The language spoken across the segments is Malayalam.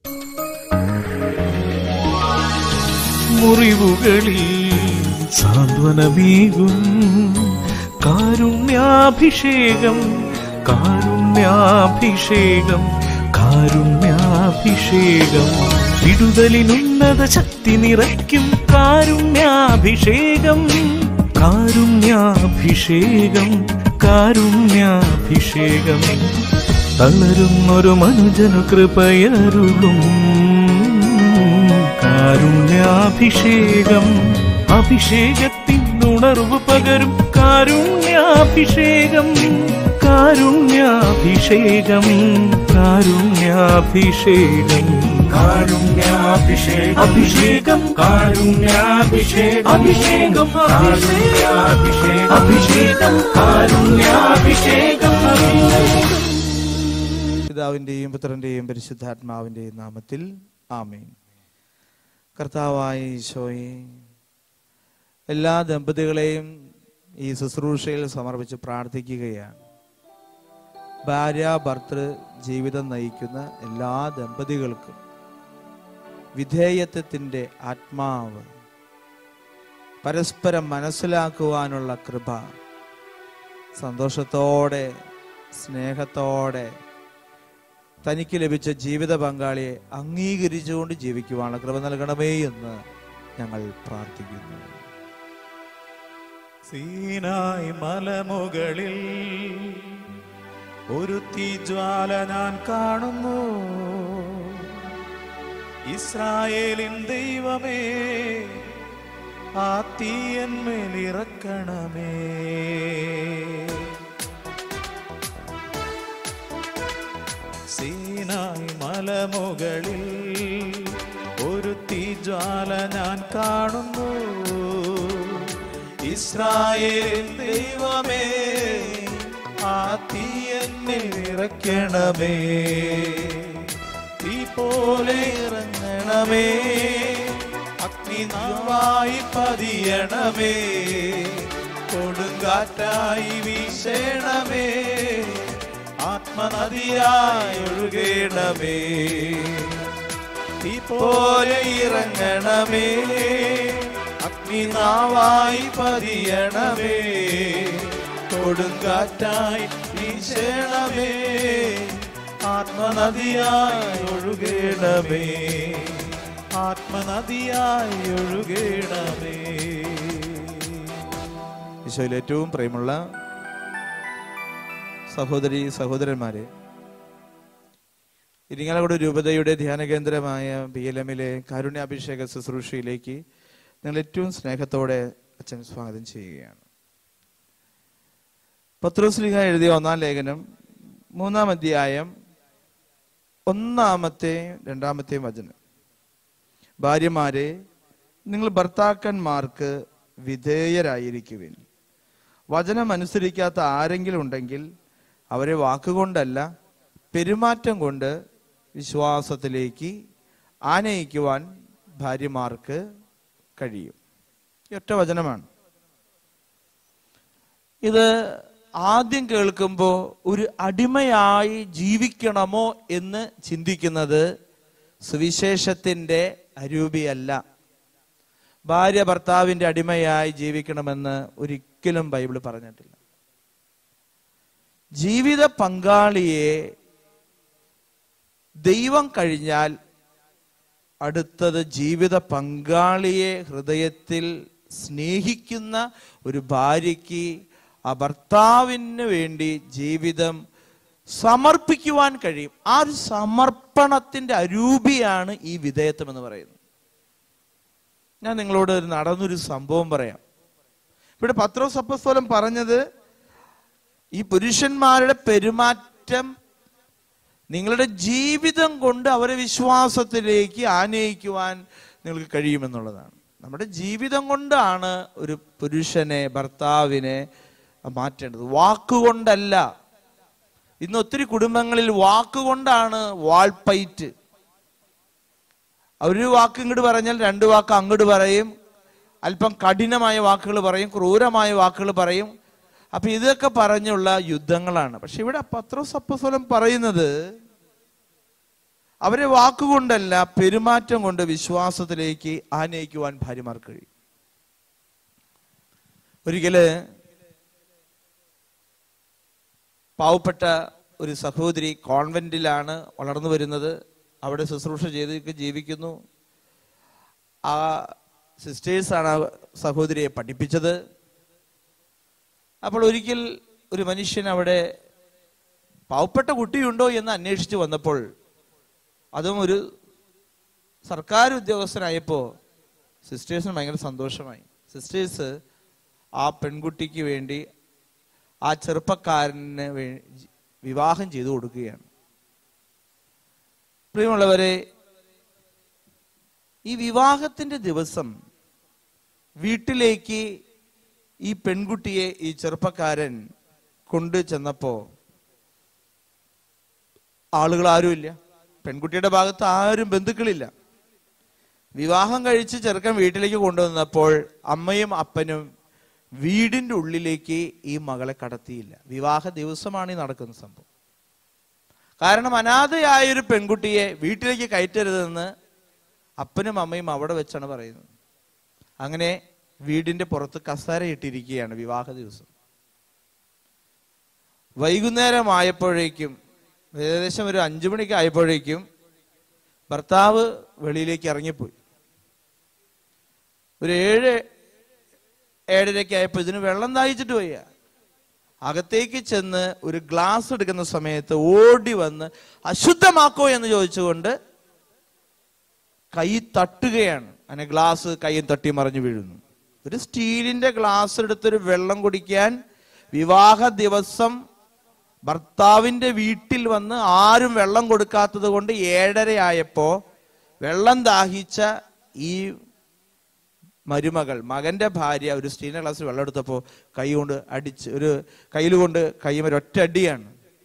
മുറിവുകളിൽ സാന്ത്വനമേകും കാരുണ്യാഭിഷേകം കാരുണ്യാഭിഷേകം കാരുണ്യാഭിഷേകം വിടുതലിനുന്നത ശക്തി നിറയ്ക്കും കാരുണ്യാഭിഷേകം കാരുണ്യാഭിഷേകം കാരുണ്യാഭിഷേകം തളരുന്നൊരു മനുജനു കൃപയരുളും കാരുണ്യാഭിഷേകം അഭിഷേകത്തിൻ ഉണർവ് പകരും കാരുണ്യാഭിഷേകം കാരുണ്യാഭിഷേകം കാരുണ്യാഭിഷേകം കാരുണ്യാഭിഷേകം അഭിഷേകം കാരുണ്യാഭിഷേകം അഭിഷേകം കാരുണ്യാഭിഷേകം അഭിഷേകം കാരുണ്യാഭിഷേകം പിതാവിൻ്റെയും പുത്രൻ്റെയും പരിശുദ്ധാത്മാവിൻ്റെയും നാമത്തിൽ ആമേൻ കർത്താവായ ഈശോയെ എല്ലാ ദമ്പതികളെയും ഈ ശുശ്രൂഷയിൽ സമർപ്പിച്ച് പ്രാർത്ഥിക്കുകയാണ് ഭാര്യ ഭർത്തൃ ജീവിതം നയിക്കുന്ന എല്ലാ ദമ്പതികൾക്കും വിധേയത്വത്തിൻ്റെ ആത്മാവ് പരസ്പരം മനസ്സിലാക്കുവാനുള്ള കൃപ സന്തോഷത്തോടെ സ്നേഹത്തോടെ തനിക്ക് ലഭിച്ച ജീവിത പങ്കാളിയെ അംഗീകരിച്ചുകൊണ്ട് ജീവിക്കുവാനുള്ള കൃപ നൽകണമേ എന്ന് ഞങ്ങൾ പ്രാർത്ഥിക്കുന്നു സീനായ് മലമുകളിൽ ഒരു തീജ്വാല ഞാൻ കാണുന്നു ഇസ്രായേലിൻ ദൈവമേ ആ തീയന്മേലിറക്കണമേ സീനായ് മലമുകളിൽ ഒരു തീജ്വാല ഞാൻ കാണുന്നു ഇസ്രായേൽ ദൈവമേ ആ തീ എന്നിൽ ഇറക്കണമേ തീ പോലെ ഇറങ്ങണമേ അഗ്നി നാവായി പതിയണമേ കൊടുങ്കാറ്റായി വീശണമേ ആത്മനദിയായി ഒഴുകണമേ തീ പോലെ ഇറങ്ങണമേ അഗ്നിനാവായി പതിയണമേ കൊടുങ്കാറ്റായി വീശണമേ ആത്മനദിയായി ഒഴുകണമേ ആത്മനദിയായി ഒഴുകണമേ ഈശോയിൽ ഏറ്റവും പ്രിയമുള്ള സഹോദരി സഹോദരന്മാരെ ഇരിങ്ങാലക്കുട രൂപതയുടെ ധ്യാന കേന്ദ്രമായ ബി എൽ എമ്മിലെ കാരുണ്യാഭിഷേക ശുശ്രൂഷയിലേക്ക് നിങ്ങൾ ഏറ്റവും സ്നേഹത്തോടെ അച്ഛൻ സ്വാഗതം ചെയ്യുകയാണ് പത്രോസ്ലിഹ എഴുതിയ ഒന്നാം ലേഖനം മൂന്നാം അധ്യായം ഒന്നാമത്തെ രണ്ടാമത്തെ വചനം ഭാര്യമാരെ നിങ്ങൾ ഭർത്താക്കന്മാർക്ക് വിധേയരായിരിക്കുവിൻ വചനം അനുസരിക്കാത്ത ആരെങ്കിലും ഉണ്ടെങ്കിൽ അവരെ വാക്കുകൊണ്ടല്ല പെരുമാറ്റം കൊണ്ട് വിശ്വാസത്തിലേക്ക് ആനയിക്കുവാൻ ഭാര്യമാർക്ക് കഴിയും ഈ ഒറ്റ വചനമാണ് ഇത് ആദ്യം കേൾക്കുമ്പോൾ ഒരു അടിമയായി ജീവിക്കണമോ എന്ന് ചിന്തിക്കുന്നത് സുവിശേഷത്തിന്റെ അരൂപിയല്ല ഭാര്യ ഭർത്താവിന്റെ അടിമയായി ജീവിക്കണമെന്ന് ഒരിക്കലും ബൈബിൾ പറഞ്ഞിട്ടില്ല ജീവിത പങ്കാളിയെ ദൈവം കഴിഞ്ഞാൽ അടുത്തത് ജീവിത പങ്കാളിയെ ഹൃദയത്തിൽ സ്നേഹിക്കുന്ന ഒരു ഭാര്യയ്ക്ക് ആ ഭർത്താവിന് വേണ്ടി ജീവിതം സമർപ്പിക്കുവാൻ കഴിയും ആ ഒരു സമർപ്പണത്തിന്റെ അരൂപിയാണ് ഈ വിധേയത്വം എന്ന് പറയുന്നത് ഞാൻ നിങ്ങളോട് ഒരു നടന്നൊരു സംഭവം പറയാം ഇവിടെ പത്രോസ് അപ്പസ്തോലൻ പറഞ്ഞത് ഈ പുരുഷന്മാരുടെ പെരുമാറ്റം നിങ്ങളുടെ ജീവിതം കൊണ്ട് അവരെ വിശ്വാസത്തിലേക്ക് ആനയിക്കുവാൻ നിങ്ങൾക്ക് കഴിയുമെന്നുള്ളതാണ് നമ്മുടെ ജീവിതം കൊണ്ടാണ് ഒരു പുരുഷനെ ഭർത്താവിനെ മാറ്റേണ്ടത് വാക്കുകൊണ്ടല്ല ഇന്ന് ഒത്തിരി കുടുംബങ്ങളിൽ വാക്കുകൊണ്ടാണ് വാൾപ്പൈറ്റ് ഒരു വാക്ക് ഇങ്ങോട്ട് പറഞ്ഞാൽ രണ്ട് വാക്ക് അങ്ങോട്ട് പറയും അല്പം കഠിനമായ വാക്കുകൾ പറയും ക്രൂരമായ വാക്കുകൾ പറയും അപ്പൊ ഇതൊക്കെ പറഞ്ഞുള്ള യുദ്ധങ്ങളാണ് പക്ഷെ ഇവിടെ പത്രോസ് അപ്പസ്വലം പറയുന്നത് അവരെ വാക്കുകൊണ്ടല്ല പെരുമാറ്റം കൊണ്ട് വിശ്വാസത്തിലേക്ക് ആനയിക്കുവാൻ ഭാര്യമാർക്ക് കഴിയും ഒരിക്കല് പാവപ്പെട്ട ഒരു സഹോദരി കോൺവെന്റിലാണ് വളർന്നു വരുന്നത് അവിടെ ശുശ്രൂഷ ചെയ്ത് ജീവിക്കുന്നു ആ സിസ്റ്റേഴ്സാണ് ആ സഹോദരിയെ പഠിപ്പിച്ചത് അപ്പോൾ ഒരിക്കൽ ഒരു മനുഷ്യൻ അവിടെ പാവപ്പെട്ട കുട്ടിയുണ്ടോ എന്ന് അന്വേഷിച്ച് വന്നപ്പോൾ അതും ഒരു സർക്കാർ ഉദ്യോഗസ്ഥനായപ്പോൾ സിസ്റ്റേഴ്സിന് ഭയങ്കര സന്തോഷമായി സിസ്റ്റേഴ്സ് ആ പെൺകുട്ടിക്ക് വേണ്ടി ആ ചെറുപ്പക്കാരന് വേ- വിവാഹം ചെയ്തു കൊടുക്കുകയാണ് പ്രിയമുള്ളവരെ ഈ വിവാഹത്തിന്റെ ദിവസം വീട്ടിലേക്ക് ഈ പെൺകുട്ടിയെ ഈ ചെറുപ്പക്കാരൻ കൊണ്ടു ചെന്നപ്പോ ആളുകൾ ആരുമില്ല പെൺകുട്ടിയുടെ ഭാഗത്ത് ആരും ബന്ധുക്കളില്ല വിവാഹം കഴിച്ച് ചെറുക്കൻ വീട്ടിലേക്ക് കൊണ്ടുവന്നപ്പോൾ അമ്മയും അപ്പനും വീടിന്റെ ഉള്ളിലേക്ക് ഈ മകളെ കടത്തിയില്ല വിവാഹ ദിവസമാണ് ഈ നടക്കുന്ന സംഭവം കാരണം അനാഥയായ ഒരു പെൺകുട്ടിയെ വീട്ടിലേക്ക് കയറ്റരുതെന്ന് അപ്പനും അമ്മയും അവിടെ വെച്ചാണ് പറയുന്നത് അങ്ങനെ വീടിന്റെ പുറത്ത് കസേര ഇട്ടിരിക്കുകയാണ് വിവാഹ ദിവസം വൈകുന്നേരമായപ്പോഴേക്കും ഏകദേശം ഒരു അഞ്ചു മണിക്ക് ആയപ്പോഴേക്കും ഭർത്താവ് വെളിയിലേക്ക് ഇറങ്ങിപ്പോയി ഒരു ഏഴ് ഏഴരയ്ക്ക് ആയപ്പോൾ ഇതിന് വെള്ളം ദാഹിച്ചിട്ട് വയ്യ അകത്തേക്ക് ചെന്ന് ഒരു ഗ്ലാസ് എടുക്കുന്ന സമയത്ത് ഓടി വന്ന് അശുദ്ധമാക്കോ എന്ന് ചോദിച്ചുകൊണ്ട് കൈ തട്ടുകയാണ് അങ്ങനെ ഗ്ലാസ് കൈയും തട്ടി മറിഞ്ഞു വീഴുന്നു ഒരു സ്റ്റീലിന്റെ ഗ്ലാസ് എടുത്തൊരു വെള്ളം കുടിക്കാൻ വിവാഹ ദിവസം ഭർത്താവിന്റെ വീട്ടിൽ വന്ന് ആരും വെള്ളം കൊടുക്കാത്തത് കൊണ്ട് ഏഴരയായപ്പോ വെള്ളം ദാഹിച്ച ഈ മരുമകൾ മകന്റെ ഭാര്യ ഒരു സ്റ്റീലിന്റെ ഗ്ലാസ്സിൽ വെള്ളം എടുത്തപ്പോൾ കൈ കൊണ്ട് അടിച്ച് ഒരു കയ്യിൽ കൊണ്ട് കൈമ ഒറ്റ അടിയാണ്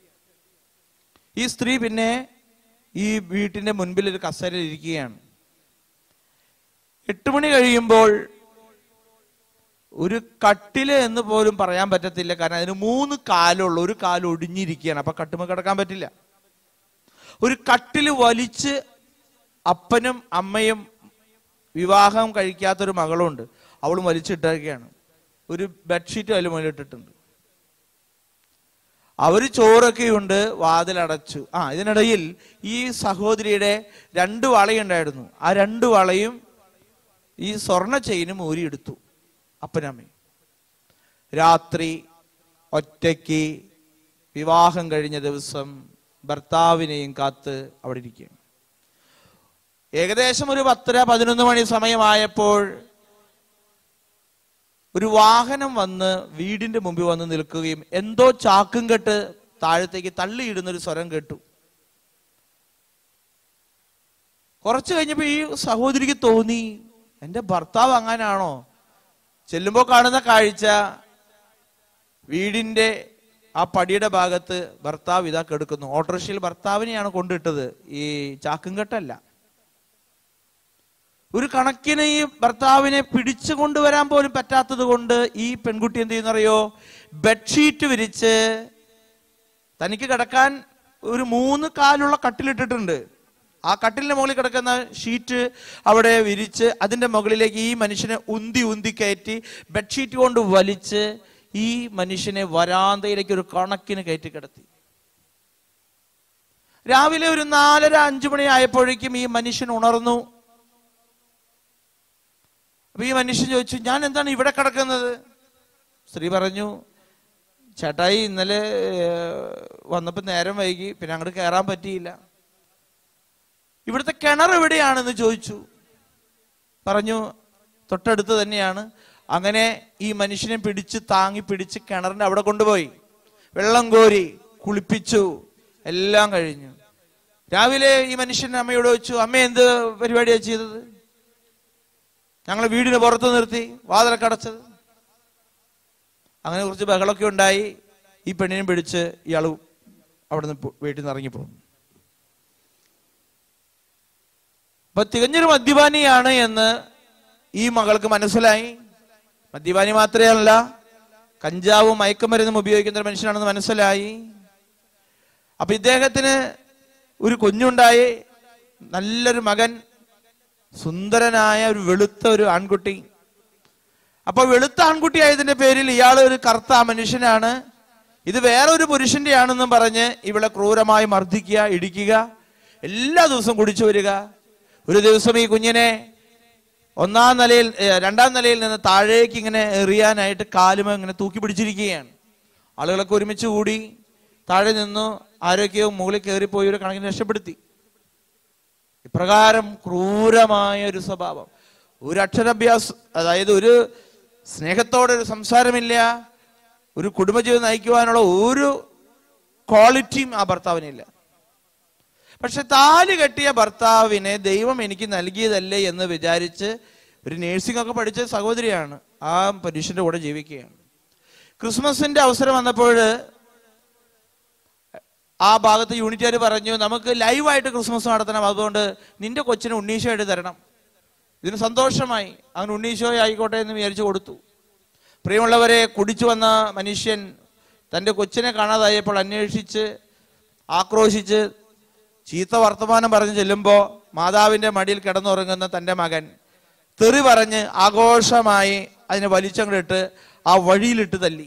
ഈ സ്ത്രീ പിന്നെ ഈ വീട്ടിന്റെ മുൻപിൽ ഒരു കസേരയിൽ ഇരിക്കുകയാണ് എട്ട് മണി കഴിയുമ്പോൾ ഒരു കട്ടില് എന്ന് പോലും പറയാൻ പറ്റത്തില്ല കാരണം അതിന് മൂന്ന് കാലുള്ള ഒരു കാല് ഒടിഞ്ഞിരിക്കുകയാണ് അപ്പൊ കട്ടുമ കിടക്കാൻ പറ്റില്ല ഒരു കട്ടില് വലിച്ച് അപ്പനും അമ്മയും വിവാഹം കഴിക്കാത്തൊരു മകളുണ്ട് അവളും വലിച്ചിട്ടൊക്കെയാണ് ഒരു ബെഡ്ഷീറ്റ് അതിൽ മുന്നിട്ടിട്ടുണ്ട് അവര് ചോറൊക്കെയുണ്ട് വാതിലടച്ചു ആ ഇതിനിടയിൽ ഈ സഹോദരിയുടെ രണ്ട് വളയുണ്ടായിരുന്നു ആ രണ്ട് വളയും ഈ സ്വർണ്ണ ചെയിനും ഊരിയെടുത്തു അപ്പനമ്മയും രാത്രി ഒറ്റയ്ക്ക് വിവാഹം കഴിഞ്ഞ ദിവസം ഭർത്താവിനെയും കാത്ത് അവിടെ ഇരിക്കുകയാണ് ഏകദേശം ഒരു പത്തര പതിനൊന്ന് മണി സമയമായപ്പോൾ ഒരു വാഹനം വന്ന് വീടിന്റെ മുമ്പിൽ വന്ന് നിൽക്കുകയും എന്തോ ചാക്കും കെട്ട് താഴത്തേക്ക് തള്ളിയിടുന്ന ഒരു സ്വരം കേട്ടു കുറച്ച് കഴിഞ്ഞപ്പോ ഈ സഹോദരിക്ക് തോന്നി എന്റെ ഭർത്താവ് അങ്ങനാണോ ചെല്ലുമ്പോ കാണുന്ന കാഴ്ച വീടിന്റെ ആ പടിയുടെ ഭാഗത്ത് ഭർത്താവ് ഇതാ കെടുക്കുന്നു ഓട്ടോറിക്ഷയിൽ ഭർത്താവിനെയാണ് കൊണ്ടിട്ടത് ഈ ചാക്കും കെട്ടല്ല ഒരു കണക്കിന് ഈ ഭർത്താവിനെ പിടിച്ചു കൊണ്ടുവരാൻ പോലും പറ്റാത്തത് കൊണ്ട് ഈ പെൺകുട്ടി എന്ത് ചെയ്യുന്നറിയോ ബെഡ്ഷീറ്റ് വിരിച്ച് തനിക്ക് കിടക്കാൻ ഒരു മൂന്ന് കാലുള്ള കട്ടിലിട്ടിട്ടുണ്ട് ആ കട്ടിലിന്റെ മുകളിൽ കിടക്കുന്ന ഷീറ്റ് അവിടെ വിരിച്ച് അതിന്റെ മുകളിലേക്ക് ഈ മനുഷ്യനെ ഉന്തി ഉന്തി കയറ്റി ബെഡ്ഷീറ്റ് കൊണ്ട് വലിച്ച് ഈ മനുഷ്യനെ വരാന്തയിലേക്ക് ഒരു കണക്കിന് കയറ്റി കിടത്തി രാവിലെ ഒരു നാലര അഞ്ചു മണി ആയപ്പോഴേക്കും ഈ മനുഷ്യൻ ഉണർന്നു അപ്പൊ ഈ മനുഷ്യൻ ചോദിച്ചു ഞാൻ എന്താണ് ഇവിടെ കിടക്കുന്നത് സ്ത്രീ പറഞ്ഞു ചേട്ടായി ഇന്നലെ വന്നപ്പോ നേരം വൈകി പിന്നെ അങ്ങോട്ട് കയറാൻ പറ്റിയില്ല ഇവിടുത്തെ കിണർ എവിടെയാണെന്ന് ചോദിച്ചു പറഞ്ഞു തൊട്ടടുത്ത് തന്നെയാണ് അങ്ങനെ ഈ മനുഷ്യനെ പിടിച്ച് താങ്ങി പിടിച്ച് കിണറിന്റെ അവിടെ കൊണ്ടുപോയി വെള്ളം കോരി കുളിപ്പിച്ചു എല്ലാം കഴിഞ്ഞു രാവിലെ ഈ മനുഷ്യൻ അമ്മയോട് ചോദിച്ചു അമ്മ എന്ത് പരിപാടിയാ ചെയ്തത് ഞങ്ങൾ വീടിന് പുറത്ത് നിർത്തി വാതിലൊക്കെ അടച്ചത് അങ്ങനെ കുറച്ച് ബഹളമൊക്കെ ഉണ്ടായി ഈ പെണ്ണിനെ പിടിച്ച് ഇയാൾ അവിടെ നിന്ന് വീട്ടിൽ നിന്ന് ഇറങ്ങിപ്പോകുന്നു അപ്പൊ തികഞ്ഞൊരു മദ്യപാനിയാണ് എന്ന് ഈ മകൾക്ക് മനസ്സിലായി മദ്യപാനി മാത്രമല്ല കഞ്ചാവും മയക്കുമരുന്നും ഉപയോഗിക്കുന്ന ഒരു മനുഷ്യനാണെന്ന് മനസ്സിലായി അപ്പൊ ഇദ്ദേഹത്തിന് ഒരു കുഞ്ഞുണ്ടായി നല്ലൊരു മകൻ സുന്ദരനായ ഒരു വെളുത്ത ഒരു ആൺകുട്ടി അപ്പൊ വെളുത്ത ആൺകുട്ടി ആയതിന്റെ പേരിൽ ഇയാൾ ഒരു കറുത്ത മനുഷ്യനാണ് ഇത് വേറെ ഒരു പുരുഷന്റെ ആണെന്നും പറഞ്ഞ് ഇവളെ ക്രൂരമായി മർദ്ദിക്കുക ഇടിക്കുക എല്ലാ ദിവസവും കുടിച്ചു വരിക ഒരു ദിവസം ഈ കുഞ്ഞിനെ ഒന്നാം നിലയിൽ ഏ, രണ്ടാം നിലയിൽ നിന്ന് താഴേക്ക് ഇങ്ങനെ എറിയാനായിട്ട് കാലുമ ഇങ്ങനെ തൂക്കി പിടിച്ചിരിക്കുകയാണ് ആളുകളൊക്കെ ഒരുമിച്ച് കൂടി താഴെ നിന്നു ആരോഗ്യവും മുകളിൽ കയറിപ്പോയി ഒരു കണക്കിന് രക്ഷപ്പെടുത്തി ഇപ്രകാരം ക്രൂരമായ ഒരു സ്വഭാവം ഒരു അക്ഷരാഭ്യാസം അതായത് ഒരു സ്നേഹത്തോടെ ഒരു സംസാരമില്ല ഒരു കുടുംബജീവിതം നയിക്കുവാനുള്ള ഒരു ക്വാളിറ്റിയും ആ ഭർത്താവിനില്ല പക്ഷെ താലി കെട്ടിയ ഭർത്താവിനെ ദൈവം എനിക്ക് നൽകിയതല്ലേ എന്ന് വിചാരിച്ച് ഒരു നേഴ്സിംഗ് ഒക്കെ പഠിച്ച സഹോദരിയാണ് ആ പുരുഷന്റെ കൂടെ ജീവിക്കുകയാണ് ക്രിസ്മസിന്റെ അവസരം വന്നപ്പോൾ ആ ഭാഗത്ത് യൂണിറ്റുകാർ പറഞ്ഞു നമുക്ക് ലൈവായിട്ട് ക്രിസ്മസ് നടത്തണം അതുകൊണ്ട് നിന്റെ കൊച്ചിന് ഉണ്ണീശോയായിട്ട് തരണം ഇതിന് സന്തോഷമായി അങ്ങനെ ഉണ്ണീശോ ആയിക്കോട്ടെ എന്ന് വിചാരിച്ചു കൊടുത്തു പ്രിയമുള്ളവരെ കുടിച്ചു വന്ന മനുഷ്യൻ തൻ്റെ കൊച്ചിനെ കാണാതായപ്പോൾ അന്വേഷിച്ച് ആക്രോശിച്ച് ചീത്ത വർത്തമാനം പറഞ്ഞ് ചെല്ലുമ്പോൾ മാതാവിൻ്റെ മടിയിൽ കിടന്നുറങ്ങുന്ന തൻ്റെ മകൻ തെറി പറഞ്ഞ് ആഘോഷമായി അതിനെ വലിച്ചങ്ങോട്ട് ആ വഴിയിലിട്ട് തല്ലി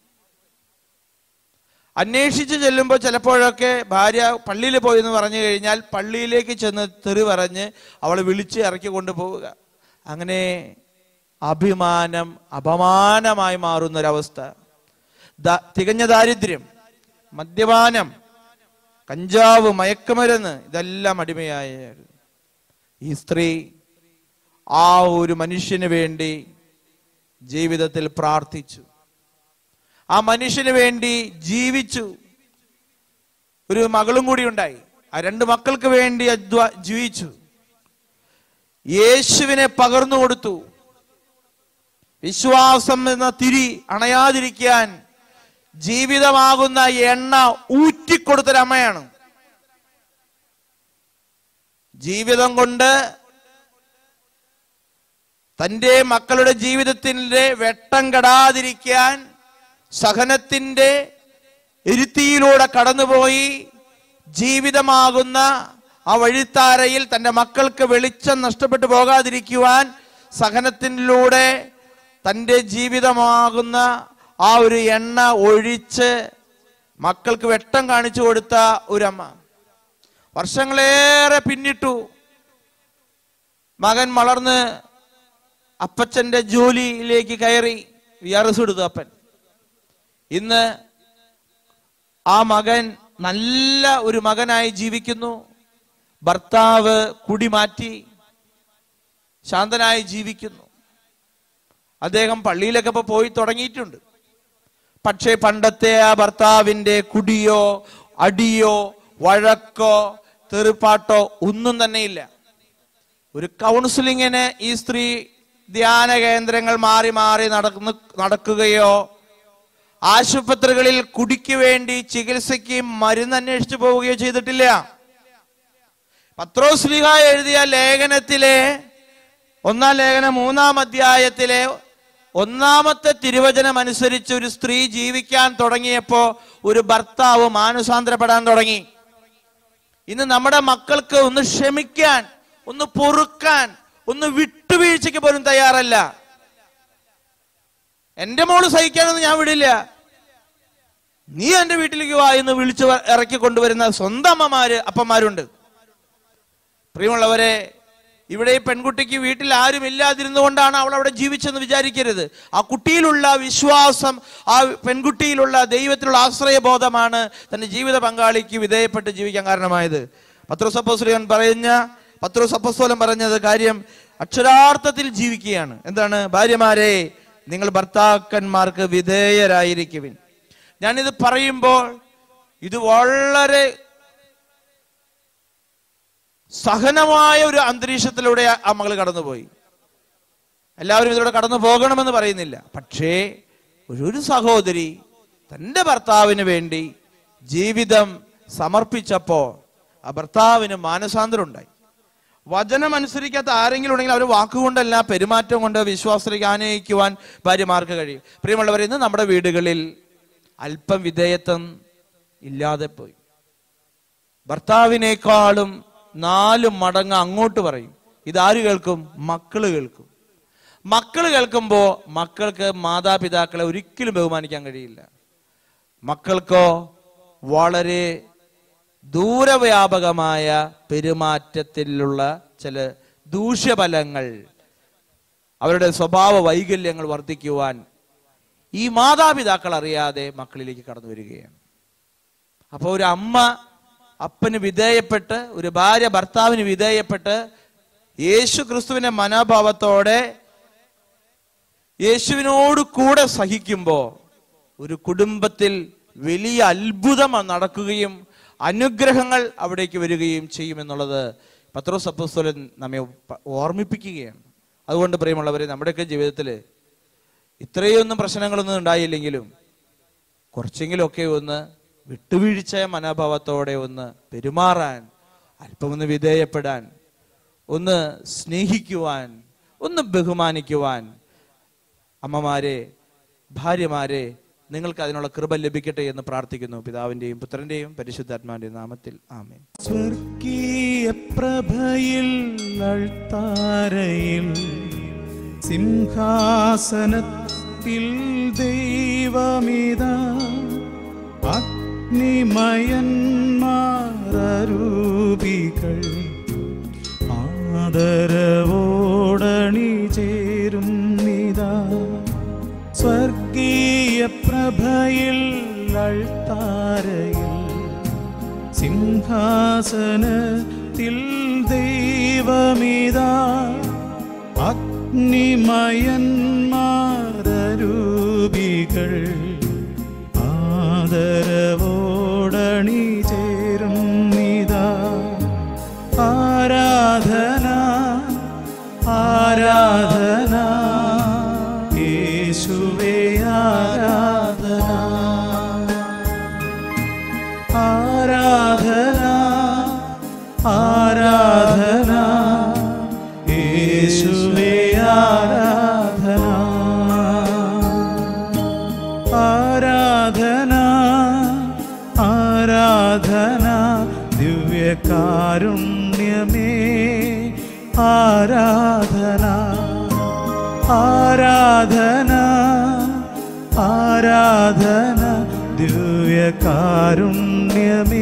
അന്വേഷിച്ച് ചെല്ലുമ്പോൾ ചിലപ്പോഴൊക്കെ ഭാര്യ പള്ളിയിൽ പോയി എന്ന് പറഞ്ഞു കഴിഞ്ഞാൽ പള്ളിയിലേക്ക് ചെന്ന് തെറി പറഞ്ഞ് അവളെ വിളിച്ച് ഇറക്കി കൊണ്ടുപോവുക അങ്ങനെ അഭിമാനം അപമാനമായി മാറുന്ന ഒരവസ്ഥ ദാ- തികഞ്ഞ ദാരിദ്ര്യം മദ്യപാനം കഞ്ചാവ് മയക്കുമരുന്ന് ഇതെല്ലാം അടിമയായ ഈ സ്ത്രീ ആ ഒരു മനുഷ്യന് വേണ്ടി ജീവിതത്തിൽ പ്രാർത്ഥിച്ചു ആ മനുഷ്യന് വേണ്ടി ജീവിച്ചു ഒരു മകളും കൂടി ഉണ്ടായി ആ രണ്ട് മക്കൾക്ക് വേണ്ടി അധ്വാ ജീവിച്ചു യേശുവിനെ പകർന്നു കൊടുത്തു വിശ്വാസം എന്ന തിരി അണയാതിരിക്കാൻ ജീവിതമാകുന്ന എണ്ണ ഊറ്റിക്കൊടുത്തൊരമ്മയാണ് ജീവിതം കൊണ്ട് തൻ്റെ മക്കളുടെ ജീവിതത്തിൻ്റെ വെട്ടം കെടാതിരിക്കാൻ സഹനത്തിൻ്റെ ഇരുത്തിയിലൂടെ കടന്നുപോയി ജീവിതമാകുന്ന ആ വഴിത്താരയിൽ തൻ്റെ മക്കൾക്ക് വെളിച്ചം നഷ്ടപ്പെട്ടു പോകാതിരിക്കുവാൻ സഹനത്തിലൂടെ തൻ്റെ ജീവിതമാകുന്ന ആ ഒരു എണ്ണ ഒഴിച്ച് മക്കൾക്ക് വെട്ടം കാണിച്ചു കൊടുത്ത ഒരമ്മ വർഷങ്ങളേറെ പിന്നിട്ടു മകൻ വളർന്ന് അപ്പച്ചന്റെ ജോലിയിലേക്ക് കയറി വി ആർ എസ് എടുത്തു അപ്പൻ ഇന്ന് ആ മകൻ നല്ല ഒരു മകനായി ജീവിക്കുന്നു ഭർത്താവ് കുടി മാറ്റി ശാന്തനായി ജീവിക്കുന്നു അദ്ദേഹം പള്ളിയിലൊക്കെ ഇപ്പൊ പോയി തുടങ്ങിയിട്ടുണ്ട് പക്ഷേ പണ്ടത്തെ ആ ഭർത്താവിന്റെ കുടിയോ അടിയോ വഴക്കോ തെറിപ്പാട്ടോ ഒന്നും തന്നെയില്ല ഒരു കൗൺസിലിങ്ങിന് ഈ സ്ത്രീ ധ്യാന കേന്ദ്രങ്ങൾ മാറി മാറി നടക്കുന്നു നടക്കുകയോ ആശുപത്രികളിൽ കുടിക്ക് വേണ്ടി ചികിത്സയ്ക്ക് മരുന്ന് അന്വേഷിച്ചു പോവുകയോ ചെയ്തിട്ടില്ല പത്രോസ്ലിഹ എഴുതിയ ലേഖനത്തിലെ ഒന്നാം ലേഖനം മൂന്നാം അധ്യായത്തിലെ ഒന്നാമത്തെ തിരുവചനം അനുസരിച്ച് ഒരു സ്ത്രീ ജീവിക്കാൻ തുടങ്ങിയപ്പോ ഒരു ഭർത്താവ് മാനസാന്തരപ്പെടാൻ തുടങ്ങി ഇന്ന് നമ്മുടെ മക്കൾക്ക് ഒന്ന് ക്ഷമിക്കാൻ ഒന്ന് പൊറുക്കാൻ ഒന്ന് വിട്ടുവീഴ്ചയ്ക്ക് പോലും തയ്യാറല്ല എന്റെ മോള് സഹിക്കാനൊന്നും ഞാൻ വിടില്ല നീ എന്റെ വീട്ടിലേക്ക് വാ എന്ന് വിളിച്ചു വ- ഇറക്കി കൊണ്ടുവരുന്ന സ്വന്തം അമ്മമാര് അപ്പന്മാരുണ്ട് പ്രിയമുള്ളവരെ ഇവിടെ ഈ പെൺകുട്ടിക്ക് വീട്ടിൽ ആരും ഇല്ലാതിരുന്നുകൊണ്ടാണ് അവൾ അവിടെ ജീവിച്ചെന്ന് വിചാരിക്കരുത് ആ കുട്ടിയിലുള്ള വിശ്വാസം ആ പെൺകുട്ടിയിലുള്ള ദൈവത്തിലുള്ള ആശ്രയബോധമാണ് തന്റെ ജീവിത പങ്കാളിക്ക് വിധേയപ്പെട്ട് ജീവിക്കാൻ കാരണമായത് പത്രോസപ്പോസ്ലിയൻ പറഞ്ഞ പത്രോസപ്പോസ്തോലൻ പറഞ്ഞത് കാര്യം അക്ഷരാർത്ഥത്തിൽ ജീവിക്കുകയാണ് എന്താണ് ഭാര്യമാരെ നിങ്ങൾ ഭർത്താക്കന്മാർക്ക് വിധേയരായിരിക്കുവിൻ ഞാനിത് പറയുമ്പോൾ ഇത് വളരെ സഹനമായ ഒരു അന്തരീക്ഷത്തിലൂടെ ആ- ആ മകൾ കടന്നുപോയി എല്ലാവരും ഇതിലൂടെ കടന്നു പോകണമെന്ന് പറയുന്നില്ല പക്ഷേ ഒരു ഒരു സഹോദരി തൻ്റെ ഭർത്താവിന് വേണ്ടി ജീവിതം സമർപ്പിച്ചപ്പോ ആ ഭർത്താവിന് മാനസാന്തരം ഉണ്ടായി വചനം അനുസരിക്കാത്ത ആരെങ്കിലും ഉണ്ടെങ്കിൽ അവർ വാക്കുകൊണ്ടല്ല പെരുമാറ്റം കൊണ്ട് വിശ്വാസത്തിലേക്ക് ആനയിക്കുവാൻ ഭാര്യമാർക്ക് കഴിയും പ്രിയമുള്ളവർ ഇന്ന് നമ്മുടെ വീടുകളിൽ അല്പം വിധേയത്വം ഇല്ലാതെ പോയി ഭർത്താവിനേക്കാളും നാല് മടങ്ങ് അങ്ങോട്ട് പറയും ഇതാര് കേൾക്കും മക്കള് കേൾക്കും മക്കള് കേൾക്കുമ്പോൾ മക്കൾക്ക് മാതാപിതാക്കളെ ഒരിക്കലും ബഹുമാനിക്കാൻ കഴിയില്ല മക്കൾക്കോ വളരെ ദൂരവ്യാപകമായ പെരുമാറ്റത്തിലുള്ള ചില ദൂഷ്യഫലങ്ങൾ അവരുടെ സ്വഭാവ വൈകല്യങ്ങൾ വർദ്ധിക്കുവാൻ ഈ മാതാപിതാക്കൾ അറിയാതെ മക്കളിലേക്ക് കടന്നു വരികയാണ് അപ്പോൾ ഒരു അമ്മ അപ്പന് വിധേയപ്പെട്ട് ഒരു ഭാര്യ ഭർത്താവിന് വിധേയപ്പെട്ട് യേശു ക്രിസ്തുവിന്റെ മനോഭാവത്തോടെ യേശുവിനോട് കൂടെ സഹിക്കുമ്പോൾ ഒരു കുടുംബത്തിൽ വലിയ അത്ഭുതം നടക്കുകയും അനുഗ്രഹങ്ങൾ അവിടേക്ക് വരികയും ചെയ്യുമെന്നുള്ളത് പത്രോസ് അപ്പോസ്തലൻ നമ്മെ പ- ഓർമ്മിപ്പിക്കുകയാണ് അതുകൊണ്ട് പ്രിയമുള്ളവരെ നമ്മുടെയൊക്കെ ജീവിതത്തിൽ ഇത്രയൊന്നും പ്രശ്നങ്ങളൊന്നും ഉണ്ടായില്ലെങ്കിലും കുറച്ചെങ്കിലുമൊക്കെ ഒന്ന് വിട്ടുവീഴ്ച മനോഭാവത്തോടെ ഒന്ന് പെരുമാറാൻ അല്പമൊന്ന് വിധേയപ്പെടാൻ ഒന്ന് സ്നേഹിക്കുവാൻ ഒന്ന് ബഹുമാനിക്കുവാൻ അമ്മമാരെ ഭാര്യമാരെ നിങ്ങൾക്ക് അതിനുള്ള കൃപ ലഭിക്കട്ടെ എന്ന് പ്രാർത്ഥിക്കുന്നു പിതാവിന്റെയും പുത്രന്റെയും പരിശുദ്ധാത്മാവിന്റെയും നാമത്തിൽ ആമേൻ സ്വർഗീയ പ്രഭയിൽ അൾത്താരയിൽ സിംഹാസനത്തിൽ ദൈവമിത അഗ്നിമയന്മാരൂപികൾ ആദരവോടണി ചേരും നിതാ സ്വർഗീയ പ്രഭയിൽ അൾത്താരയിൽ സിംഹാസനത്തിൽ ദൈവമിതാ അഗ്നിമയന്മാരൂപികൾ ആദരവോടണി ചേരും നിതാ ആരാധന ആരാധന യേശുവേ ആരാധന ആരാധന ആരാധന യേശുവേ ആരാധന ആരാധന ആരാധന ദിവ്യകാരുണ്യമേ ആരാധന ആരാധന ആരാധന ദിവ്യകാരുണ്യമേ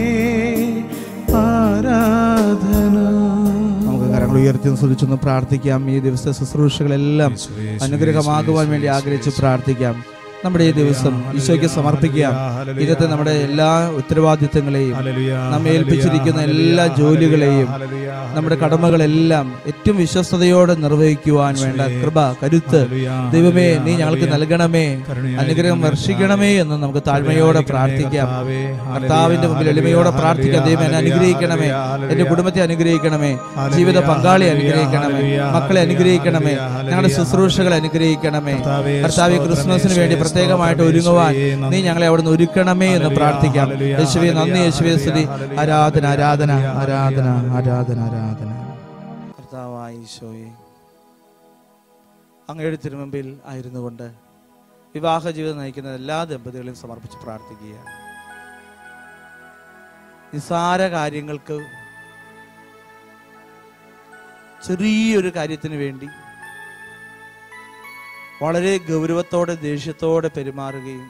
ആരാധന നമുക്ക് കരങ്ങൾ ഉയർത്തി ശ്രദ്ധിച്ചൊന്ന് പ്രാർത്ഥിക്കാം ഈ ദിവസത്തെ ശുശ്രൂഷകളെല്ലാം അനുഗ്രഹമാകുവാൻ വേണ്ടി ആഗ്രഹിച്ച് പ്രാർത്ഥിക്കാം നമ്മുടെ ഈ ദിവസം ഈശോയ്ക്ക് സമർപ്പിക്കാം ഇന്നത്തെ നമ്മുടെ എല്ലാ ഉത്തരവാദിത്തങ്ങളെയും നമ്മെ ഏൽപ്പിച്ചിരിക്കുന്ന എല്ലാ ജോലികളെയും നമ്മുടെ കടമകളെല്ലാം ഏറ്റവും വിശ്വസ്തയോടെ നിർവഹിക്കുവാൻ വേണ്ട കൃപ കരുത്ത് ദൈവമേ നീ ഞങ്ങൾക്ക് നൽകണമേ അനുഗ്രഹം വർഷിക്കണമേ എന്ന് നമുക്ക് താഴ്മയോടെ പ്രാർത്ഥിക്കാം കർത്താവിന്റെ മുമ്പിൽ എളിമയോടെ പ്രാർത്ഥിക്കാം ദൈവം എന്നെ അനുഗ്രഹിക്കണമേ എന്റെ കുടുംബത്തെ അനുഗ്രഹിക്കണമേ ജീവിത പങ്കാളി അനുഗ്രഹിക്കണമേ മക്കളെ അനുഗ്രഹിക്കണമേ ഞങ്ങളുടെ ശുശ്രൂഷകളെ അനുഗ്രഹിക്കണമേ കർത്താവ് ക്രിസ്മസിന് വേണ്ടി പ്രത്യേകമായിട്ട് ഒരുങ്ങുവാൻ നീ ഞങ്ങളെ അവിടുന്ന് ഒരുക്കണമേ എന്ന് പ്രാർത്ഥിക്കാം യേശുവെ നന്ദി യേശുവെ സ്തുതി ആരാധന ആരാധന ആരാധന ആരാധന ആരാധന കർത്താവായ ഈശോയെ അങ്ങയുടെ തിരുമുമ്പിൽ ആയിരുന്നു കൊണ്ട് വിവാഹ ജീവിതം നയിക്കുന്ന എല്ലാ ദമ്പതികളെയും സമർപ്പിച്ച് പ്രാർത്ഥിക്കുകയാണ് നിസാര കാര്യങ്ങൾക്ക് ചെറിയൊരു കാര്യത്തിന് വേണ്ടി വളരെ ഗൗരവത്തോടെ ദേഷ്യത്തോടെ പെരുമാറുകയും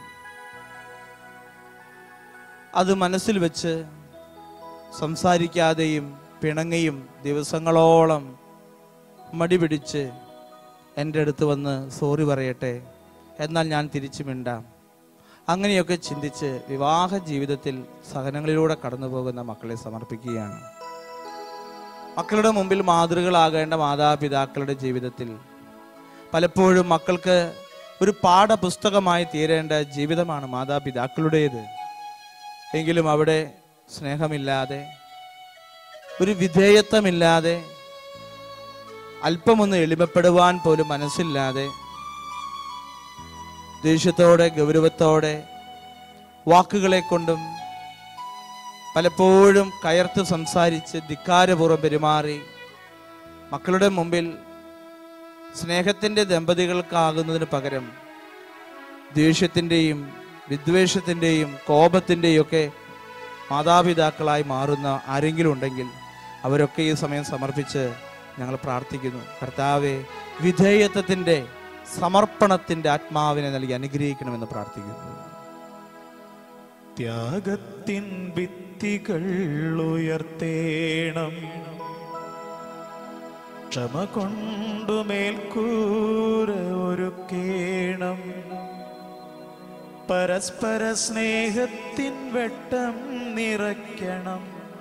അത് മനസ്സിൽ വെച്ച് സംസാരിക്കാതെയും പിണങ്ങയും ദിവസങ്ങളോളം മടി പിടിച്ച് എൻ്റെ അടുത്ത് വന്ന് സോറി പറയട്ടെ എന്നാൽ ഞാൻ തിരിച്ചു മിണ്ടാം അങ്ങനെയൊക്കെ ചിന്തിച്ച് വിവാഹ ജീവിതത്തിൽ സഹനങ്ങളിലൂടെ കടന്നു പോകുന്ന മക്കളെ സമർപ്പിക്കുകയാണ് മക്കളുടെ മുമ്പിൽ മാതൃകളാകേണ്ട മാതാപിതാക്കളുടെ ജീവിതത്തിൽ പലപ്പോഴും മക്കൾക്ക് ഒരു പാഠപുസ്തകമായി തീരേണ്ട ജീവിതമാണ് മാതാപിതാക്കളുടേത് എങ്കിലും അവിടെ സ്നേഹമില്ലാതെ ഒരു വിധേയത്വമില്ലാതെ അല്പമൊന്ന് എളിമപ്പെടുവാൻ പോലും മനസ്സില്ലാതെ ദേഷ്യത്തോടെ ഗൗരവത്തോടെ വാക്കുകളെ കൊണ്ടും പലപ്പോഴും കയർത്ത് സംസാരിച്ച് ധിക്കാരപൂർവ്വം പെരുമാറി മക്കളുടെ മുമ്പിൽ സ്നേഹത്തിൻ്റെ ദമ്പതികൾക്കാകുന്നതിന് പകരം ദേഷ്യത്തിൻ്റെയും വിദ്വേഷത്തിൻ്റെയും കോപത്തിൻ്റെയും ഒക്കെ മാതാപിതാക്കളായി മാറുന്ന ആരെങ്കിലും ഉണ്ടെങ്കിൽ അവരൊക്കെ ഈ സമയം സമർപ്പിച്ച് ഞങ്ങൾ പ്രാർത്ഥിക്കുന്നു കർത്താവെ വിധേയത്വത്തിൻ്റെ സമർപ്പണത്തിൻ്റെ ആത്മാവിനെ നൽകി അനുഗ്രഹിക്കണമെന്ന് പ്രാർത്ഥിക്കുന്നു ത്യാഗത്തിൻ ഭിത്തികൾ ഉയർത്തേണം ക്ഷമ കൊണ്ടു മേൽക്കൂര ഒരുക്കേണം പരസ്പര സ്നേഹത്തിൻ വെട്ടം നിറയ്ക്കണം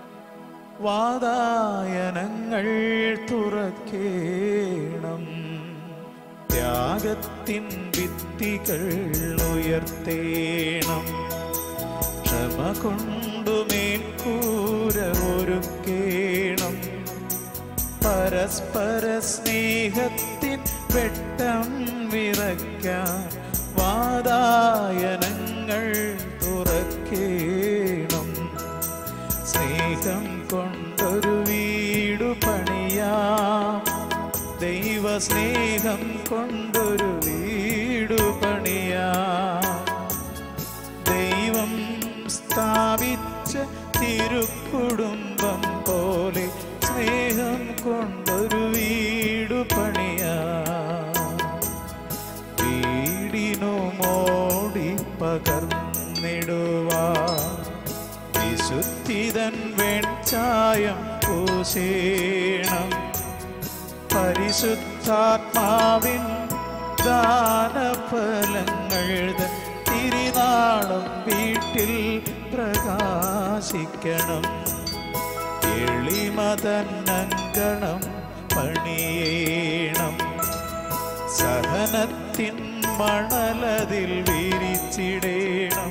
വാതായനങ്ങൾ തുറക്കേണം ത്യാഗത്തിൻ ഭിത്തികൾ ഉയർത്തേണം ക്ഷമ കൊണ്ടു മേൽക്കൂര ഒരുക്കേണം പരസ്പര സ്നേഹത്തിൻ വെട്ടം വിറയ്ക്കാൻ വാതായനങ്ങൾ തുറക്കേണം സ്നേഹം കൊണ്ടൊരു വീടു പണിയാം ദൈവസ്നേഹം കൊണ്ടൊരു വീടു പണിയാം ദൈവം സ്ഥാപിച്ച തിരുക്കുടുംബം പോലെ സ്നേഹം കൊണ്ടൊരു വീടു പണിയാ വീടിനു മോടി പകർന്നിടുവാ വിശുദ്ധിതൻ വെൺചായം പൂശേണം പരിശുദ്ധാത്മാവിൻ ദാനഫലങ്ങൾ തൻ തിരുനാളും വീട്ടിൽ പ്രകാശിക്കണം എളിമതന്നങ്കണം പണിയേണം സഹനത്തിൻ മണലതിൽ വിരിച്ചിടേണം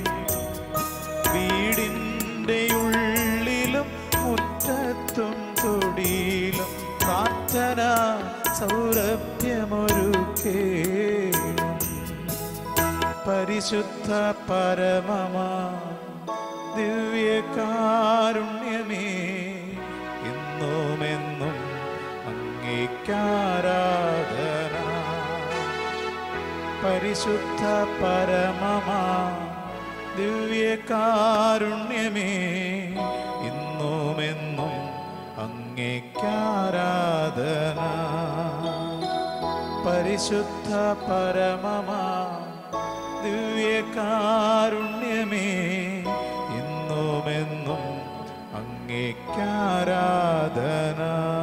വീടിൻ്റെ ഉള്ളിലും മുറ്റത്തും തൊടിയിലും പ്രാർത്ഥന സൗരഭ്യമൊരുക്കേണം പരിശുദ്ധ പരമമാ ദിവ്യകാരുണ്യമേ എന്നുമെന്നും അംഗീകാരാധന പരിശുദ്ധ പരമമാ ദിവ്യകാരുണ്യമേ ഇന്നുമെന്നും അങ്ങേക്കാരാധന പരിശുദ്ധ പരമമാ ദിവ്യകാരുണ്യമേ ഇന്നുമെന്നും അങ്ങേക്കാരാധന